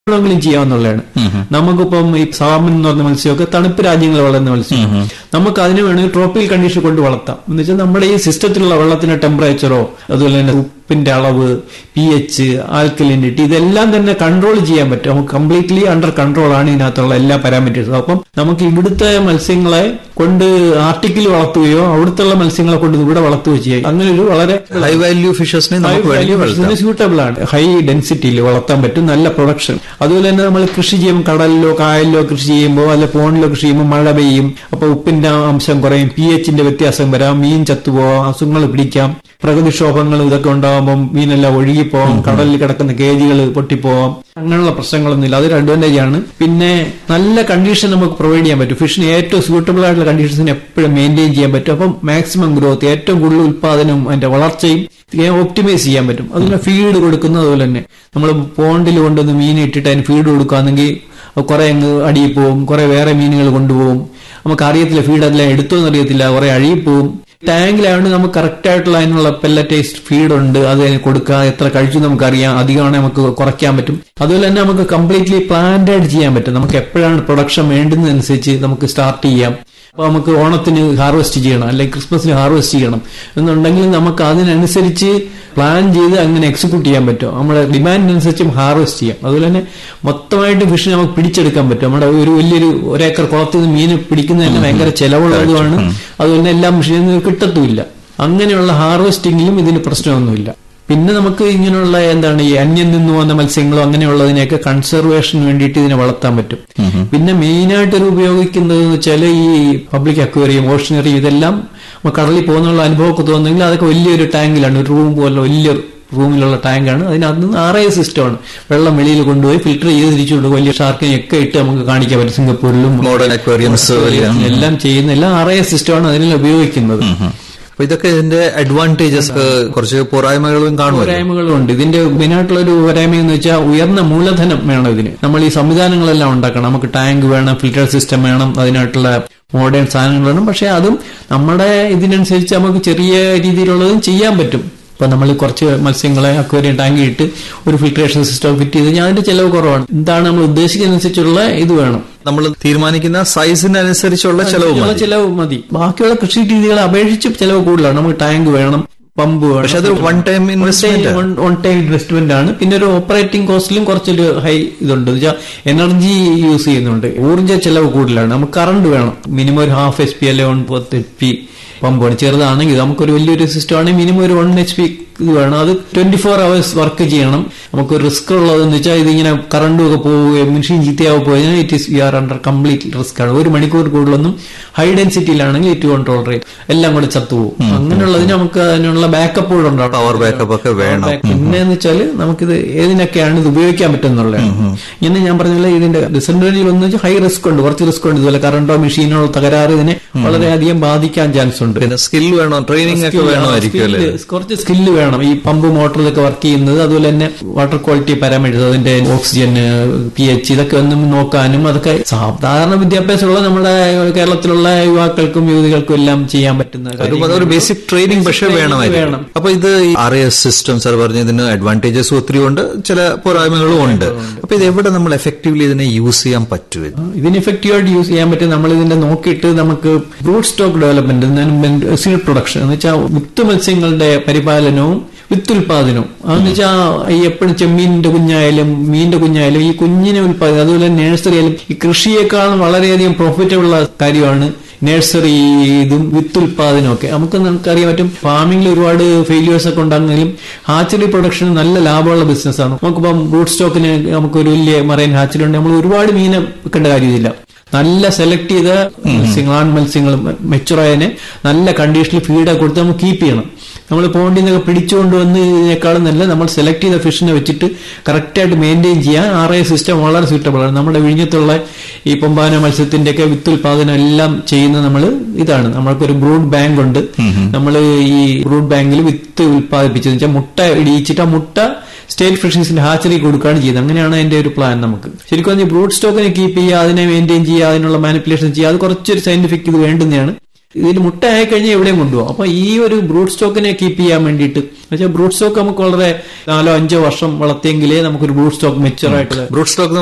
വേണമെങ്കിലും ചെയ്യാവുന്നതാണ് നമുക്കിപ്പം ഈ സാമൻ എന്ന് പറഞ്ഞ മത്സ്യമൊക്കെ തണുപ്പ് രാജ്യങ്ങളിൽ വളരുന്ന മത്സ്യം നമുക്ക് അതിന് വേണമെങ്കിൽ ട്രോപ്പിക്കൽ കണ്ടീഷൻ കൊണ്ട് വളർത്താം എന്ന് വെച്ചാൽ നമ്മുടെ ഈ സിസ്റ്റത്തിലുള്ള വെള്ളത്തിന്റെ ടെമ്പറേച്ചറോ അതുപോലെ തന്നെ ഉപ്പിന്റെ അളവ് പി എച്ച് ആൽക്കലിനിറ്റി ഇതെല്ലാം തന്നെ കൺട്രോൾ ചെയ്യാൻ പറ്റും നമുക്ക് കംപ്ലീറ്റ്ലി അണ്ടർ കൺട്രോൾ ആണ് ഇതിനകത്തുള്ള എല്ലാ പാരാമീറ്റേഴ്സും അപ്പം നമുക്ക് ഇവിടുത്തെ മത്സ്യങ്ങളെ കൊണ്ട് ആർട്ടിക്കിൽ വളർത്തുകയോ അവിടുത്തെ മത്സ്യങ്ങളെ കൊണ്ട് ഇവിടെ വളർത്തുകയോ ചെയ്യാം അങ്ങനെ ഒരു വളരെ ഹൈ വാല്യൂ ഫിഷസിനെ നമുക്ക് വേണമെങ്കിൽ വളർത്താം സ്യൂട്ടബിൾ ആണ് ഹൈ ഡെൻസിറ്റിയിൽ വളർത്താൻ പറ്റും നല്ല പ്രൊഡക്ഷൻ അതുപോലെ തന്നെ നമ്മൾ കൃഷി ചെയ്യും കടലിലോ കായലിലോ കൃഷി ചെയ്യുമ്പോൾ അല്ല പോണിലോ കൃഷി ചെയ്യുമ്പോൾ മഴ പെയ്യും അപ്പൊ ഉപ്പിന്റെ അംശം കുറയും പി എച്ചിന്റെ വ്യത്യാസം വരാം മീൻ ചത്തുപോവാം അസുഖങ്ങൾ പിടിക്കാം പ്രകൃതിക്ഷോഭങ്ങൾ ഇതൊക്കെ ഉണ്ടാകുമ്പോൾ മീനെല്ലാം ഒഴുകിപ്പോവാം കടലിൽ കിടക്കുന്ന കേജുകൾ പൊട്ടിപ്പോവാം അങ്ങനെയുള്ള പ്രശ്നങ്ങളൊന്നുമില്ല അതൊരു അഡ്വാൻറ്റേജ് ആണ് പിന്നെ നല്ല കണ്ടീഷൻ നമുക്ക് പ്രൊവൈഡ് ചെയ്യാൻ പറ്റും ഫിഷിന് ഏറ്റവും സ്യൂട്ടബിൾ ആയിട്ടുള്ള കണ്ടീഷൻസിന് എപ്പോഴും മെയിൻറ്റെയിൻ ചെയ്യാൻ പറ്റും അപ്പം മാക്സിമം ഗ്രോത്ത് ഏറ്റവും കൂടുതൽ ഉത്പാദനവും അതിന്റെ വളർച്ചയും ഒപ്റ്റിമൈസ് ചെയ്യാൻ പറ്റും അതിന് ഫീഡ് കൊടുക്കുന്നത് അതുപോലെ തന്നെ നമ്മൾ പോണ്ടിൽ കൊണ്ടുവന്ന് മീൻ ഇട്ടിട്ട് അതിന് ഫീഡ് കൊടുക്കുകയാണെങ്കിൽ കുറെ അങ്ങ് അടിയിൽ പോവും കുറെ വേറെ മീനുകൾ കൊണ്ടുപോകും നമുക്ക് അറിയത്തില്ല ഫീഡ് അതെല്ലാം എടുത്തോന്ന് അറിയത്തില്ല കുറെ അഴിപ്പോവും ടാങ്കിലായതുകൊണ്ട് നമുക്ക് കറക്റ്റ് ആയിട്ടുള്ള അതിനുള്ള പെല്ലറ്റൈസ്ഡ് ഫീഡ് ഉണ്ട് അത് അതിന് കൊടുക്കുക എത്ര കഴിച്ചു നമുക്കറിയാം അധികമാണെങ്കിൽ നമുക്ക് കുറയ്ക്കാൻ പറ്റും അതുപോലെ തന്നെ നമുക്ക് കംപ്ലീറ്റ്ലി പ്ലാൻഡ് ആയിട്ട് ചെയ്യാൻ പറ്റും നമുക്ക് എപ്പോഴാണ് പ്രൊഡക്ഷൻ വേണ്ടുന്നതനുസരിച്ച് നമുക്ക് സ്റ്റാർട്ട് ചെയ്യാം അപ്പൊ നമുക്ക് ഓണത്തിന് ഹാർവെസ്റ്റ് ചെയ്യണം അല്ലെങ്കിൽ ക്രിസ്മസിന് ഹാർവെസ്റ്റ് ചെയ്യണം എന്നുണ്ടെങ്കിൽ നമുക്ക് അതിനനുസരിച്ച് പ്ലാൻ ചെയ്ത് അങ്ങനെ എക്സിക്യൂട്ട് ചെയ്യാൻ പറ്റും നമ്മുടെ ഡിമാൻഡിനനുസരിച്ചും ഹാർവെസ്റ്റ് ചെയ്യാം അതുപോലെ തന്നെ മൊത്തമായിട്ട് ഫിഷ് നമുക്ക് പിടിച്ചെടുക്കാൻ പറ്റും നമ്മുടെ ഒരു വലിയൊരു ഒരേക്കർ കുളത്തിൽ നിന്ന് മീൻ പിടിക്കുന്നത് തന്നെ ഭയങ്കര ചെലവുള്ളതുമാണ് അതുപോലെ തന്നെ എല്ലാ മെഷീനും കിട്ടത്തുമില്ല അങ്ങനെയുള്ള ഹാർവെസ്റ്റിംഗിലും ഇതിന് പ്രശ്നമൊന്നുമില്ല പിന്നെ നമുക്ക് ഇങ്ങനെയുള്ള എന്താണ് ഈ അന്യം നിന്ന് വന്ന മത്സ്യങ്ങളോ അങ്ങനെയുള്ളതിനെയൊക്കെ കൺസർവേഷന് വേണ്ടിയിട്ട് ഇതിനെ വളർത്താൻ പറ്റും പിന്നെ മെയിനായിട്ട് ഇത് ഉപയോഗിക്കുന്നത് എന്ന് വെച്ചാൽ ഈ പബ്ലിക് അക്വേറിയം ഓഷനറി ഇതെല്ലാം കടലിൽ പോകുന്നുള്ള അനുഭവമൊക്കെ തോന്നുന്നെങ്കിൽ അതൊക്കെ വലിയൊരു ടാങ്കിലാണ് ഒരു റൂം പോലെ വലിയ റൂമിലുള്ള ടാങ്കാണ് അതിനകത്ത് നിന്ന് ആർ ഐ സിസ്റ്റമാണ് വെള്ളം വെളിയിൽ കൊണ്ടുപോയി ഫിൽറ്റർ ചെയ്ത് തിരിച്ചുകൊണ്ട് വലിയ ഷാർക്കിനെയൊക്കെ ഇട്ട് നമുക്ക് കാണിക്കാൻ പറ്റും സിംഗപ്പൂരിലും മോഡേൺ അക്വേറിയംസ് എല്ലാം ചെയ്യുന്ന എല്ലാം ആർ ഐ സിസ്റ്റമാണ് അതിനെല്ലാം ഉപയോഗിക്കുന്നത് അപ്പൊ ഇതൊക്കെ ഇതിന്റെ അഡ്വാൻറ്റേജസ് കുറച്ച് പോരായ്മകളും കാണുമല്ലോ പോരായ്മകളും ഉണ്ട് ഇതിന്റെ മെയിനായിട്ടുള്ള ഒരു പോരായ്മ എന്ന് വെച്ചാൽ ഉയർന്ന മൂലധനം വേണം ഇതിന് നമ്മൾ ഈ സംവിധാനങ്ങളെല്ലാം ഉണ്ടാക്കണം നമുക്ക് ടാങ്ക് വേണം ഫിൽറ്റർ സിസ്റ്റം വേണം അതിനായിട്ടുള്ള മോഡേൺ സാധനങ്ങൾ വേണം പക്ഷെ അതും നമ്മുടെ ഇതിനനുസരിച്ച് നമുക്ക് ചെറിയ രീതിയിലുള്ളതും ചെയ്യാൻ പറ്റും ഇപ്പൊ നമ്മൾ കുറച്ച് മത്സ്യങ്ങളെ അക്വേറിയം ടാങ്കി ഇട്ട് ഒരു ഫിൽട്രേഷൻ സിസ്റ്റം ഫിറ്റ് ചെയ്ത് കഴിഞ്ഞാൽ അതിന്റെ ചെലവ് കുറവാണ് എന്താണ് നമ്മൾ ഉദ്ദേശിക്കുന്നതനുസരിച്ചുള്ള ഇത് വേണം നമ്മൾ തീരുമാനിക്കുന്ന സൈസിനനുസരിച്ചുള്ള ചെലവ് ഉള്ള മതി ചെലവ് മതി ബാക്കിയുള്ള കൃഷി രീതികളെ അപേക്ഷിച്ച് ചെലവ് കൂടുതലാണ് നമുക്ക് ടാങ്ക് വേണം പമ്പ് വേണം പക്ഷെ അത് one time investment one time investment ആണ് പിന്നെ ഒരു ഓപ്പറേറ്റിംഗ് കോസ്റ്റിലും കുറച്ചൊരു ഹൈ ഇതുണ്ട് വെച്ചാൽ എനർജി യൂസ് ചെയ്യുന്നുണ്ട് ഊർജ്ജ ചെലവ് കൂടുതലാണ് നമുക്ക് കറണ്ട് വേണം മിനിമം ഒരു ഹാഫ് എച്ച് പി അല്ലെ വൺ പത്ത് എച്ച് പി പമ്പ് വേണം ചെറുതാണെങ്കിൽ നമുക്കൊരു വലിയൊരു സിസ്റ്റം ആണെങ്കിൽ മിനിമം ഒരു വൺ എച്ച് പി ഇത് വേണം അത് ട്വന്റി ഫോർ അവേഴ്സ് വർക്ക് ചെയ്യണം നമുക്ക് റിസ്ക് ഉള്ളതെന്ന് വെച്ചാൽ ഇതിങ്ങനെ കറണ്ടും ഒക്കെ പോവുകയും മെഷീൻ ചീത്തയാവുക പോയാൽ it is we are under complete risk ആണ് ഒരു മണിക്കൂർ കൂടുതലൊന്നും ഹൈ ഡെൻസിറ്റിയിലാണെങ്കിൽ ഇറ്റ് വൺ ടോളറേറ്റ് എല്ലാം കൂടെ ചത്തുപോകും അങ്ങനെയുള്ളതിന് നമുക്ക് അതിനുള്ള ബാക്കപ്പ് കൂടെ ഉണ്ടാവും പവർ ബാക്കപ്പ് ഒക്കെ വേണം പിന്നെ എന്ന് വെച്ചാൽ നമുക്കിത് ഏതിനൊക്കെയാണ് ഇത് ഉപയോഗിക്കാൻ പറ്റുന്നുള്ളതാണ് ഇങ്ങനെ ഞാൻ പറഞ്ഞ ഇതിന്റെ ഡിസഡ്വാൻറ്റേജ് ഒന്ന് വെച്ചാൽ ഹൈ റിസ്ക് ഉണ്ട് കുറച്ച് റിസ്ക് ഉണ്ട് ഇതുപോലെ കറണ്ടോ മെഷീനോ തകരാറ് ഇതിനെ വളരെയധികം ബാധിക്കാൻ ചാൻസ് ഉണ്ട് പിന്നെ സ്കിൽ വേണോ ട്രെയിനിങ് ഒക്കെ വേണമായിരിക്കും അല്ലേ Skill- കുറച്ച് സ്കില്ല് വേണം ഈ പമ്പ് മോട്ടറിലൊക്കെ വർക്ക് ചെയ്യുന്നത് അതുപോലെ തന്നെ വാട്ടർ ക്വാളിറ്റി പാരാമീറ്റേഴ്സ് അതിന്റെ ഓക്സിജൻ പി എച്ച് ഇതൊക്കെ ഒന്നും നോക്കാനും അതൊക്കെ സാധാരണ വിദ്യാഭ്യാസമുള്ള നമ്മുടെ കേരളത്തിലുള്ള യുവാക്കൾക്കും യുവതികൾക്കും എല്ലാം ചെയ്യാൻ പറ്റുന്ന ഒരു കാര്യങ്ങൾ. ഒരു ബേസിക് ട്രെയിനിങ് പക്ഷെ training വേണമായിരിക്കും വേണം. അപ്പൊ ഇത് ആർ എസ് സിസ്റ്റം സാർ പറഞ്ഞ ഇതിന് അഡ്വാൻറ്റേജസ് ഒത്തിരി ഉണ്ട് ചില പോരായ്മകളും ഉണ്ട് അപ്പൊ ഇത് എവിടെ നമ്മൾ എഫക്റ്റീവ്ലി ഇതിനെ യൂസ് ചെയ്യാൻ പറ്റും ഇത്? ഇതിന് എഫക്റ്റീവായിട്ട് യൂസ് ചെയ്യാൻ പറ്റും നമ്മൾ ഇതിന്റെ നോക്കിയിട്ട് നമുക്ക് fruit stock development seed production എന്ന് വെച്ചാൽ വിത്ത് മത്സ്യങ്ങളുടെ പരിപാലനവും വിത്ത് ഉൽപാദനവും അതെന്ന് വെച്ചാൽ ഈ എപ്പോഴും ചെമ്മീനിന്റെ കുഞ്ഞായാലും മീനിന്റെ കുഞ്ഞായാലും ഈ കുഞ്ഞിനെ ഉൽപാദനം അതുപോലെ നഴ്സറി ആയാലും ഈ കൃഷിയേക്കാളും വളരെയധികം പ്രോഫിറ്റബിൾ ഉള്ള കാര്യമാണ് നഴ്സറി ഇതും വിത്ത് ഉൽപാദനവും ഒക്കെ നമുക്ക് നമുക്കറിയാൻ പറ്റും ഫാമിംഗിൽ ഒരുപാട് ഫെയിലിയേഴ്സ് ഒക്കെ ഉണ്ടാകുന്നെങ്കിലും ഹാച്ചറി പ്രൊഡക്ഷൻ നല്ല ലാഭമുള്ള ബിസിനസ്സാണ് നമുക്കിപ്പം ബ്രൂട്ട് സ്റ്റോക്കിന് നമുക്ക് ഒരു വലിയ മറൈൻ ഹാച്ചറി ഉണ്ട് നമ്മൾ ഒരുപാട് മീനെ വെക്കേണ്ട കാര്യമില്ല നല്ല സെലക്ട് ചെയ്ത മത്സ്യങ്ങൾ ആൺ മത്സ്യങ്ങൾ മെച്ചുറായതിനെ നല്ല കണ്ടീഷനിൽ ഫീഡ് കൊടുത്ത് നമുക്ക് കീപ്പ് ചെയ്യണം നമ്മൾ പോണ്ടിൽ നിന്നൊക്കെ പിടിച്ചുകൊണ്ട് വന്ന് ഇതിനേക്കാളും നല്ല നമ്മൾ സെലക്ട് ചെയ്ത ഫിഷിനെ വെച്ചിട്ട് കറക്റ്റായിട്ട് മെയിൻറ്റെയിൻ ചെയ്യാൻ ആർ ഐ സിസ്റ്റം വളരെ സൂറ്റബിൾ ആണ് നമ്മുടെ വിഴിഞ്ഞത്തുള്ള ഈ പൊമ്പാന മത്സ്യത്തിന്റെ ഒക്കെ വിത്ത് ഉൽപാദനം എല്ലാം ചെയ്യുന്ന നമ്മൾ ഇതാണ് നമ്മൾക്കൊരു ബ്രൂഡ് ബാങ്ക് ഉണ്ട് നമ്മൾ ഈ ബ്രൂഡ് ബാങ്കിൽ വിത്ത് ഉൽപ്പാദിപ്പിച്ചത് വെച്ചാൽ മുട്ട ഇടിയിച്ചിട്ട് ആ മുട്ട സ്റ്റേറ്റ് ഫിഷീസിന്റെ ഹാച്ചറി കൊടുക്കുകയാണ് ചെയ്യുന്നത് അങ്ങനെയാണ് അതിന്റെ ഒരു പ്ലാൻ നമുക്ക് ശരിക്കും പറഞ്ഞാൽ ബ്രൂഡ് സ്റ്റോക്കിനെ കീപ്പ് ചെയ്യുക അതിനെ മെയിൻറ്റെയിൻ ചെയ്യുക അതിനുള്ള മാനിപ്പുലേഷൻ ചെയ്യുക അത് കുറച്ചൊരു സയന്റിഫിക് ഇത് വേണ്ടുന്നതാണ് ഇതിൽ മുട്ട ആയി കഴിഞ്ഞാൽ എവിടെയും കൊണ്ടുപോകും അപ്പൊ ഈ ഒരു ബ്രൂഡ് സ്റ്റോക്കിനെ കീപ്പ് ചെയ്യാൻ വേണ്ടിയിട്ട് വെച്ചാൽ ബ്രൂഡ് സ്റ്റോക്ക് നമുക്ക് വളരെ നാലോ അഞ്ചോ വർഷം വളർത്തിയെങ്കിലേ നമുക്കൊരു ബ്രൂഡ് സ്റ്റോക്ക് മെച്ചുവർ ആയിട്ട് ബ്രൂട്ട് സ്റ്റോക്ക്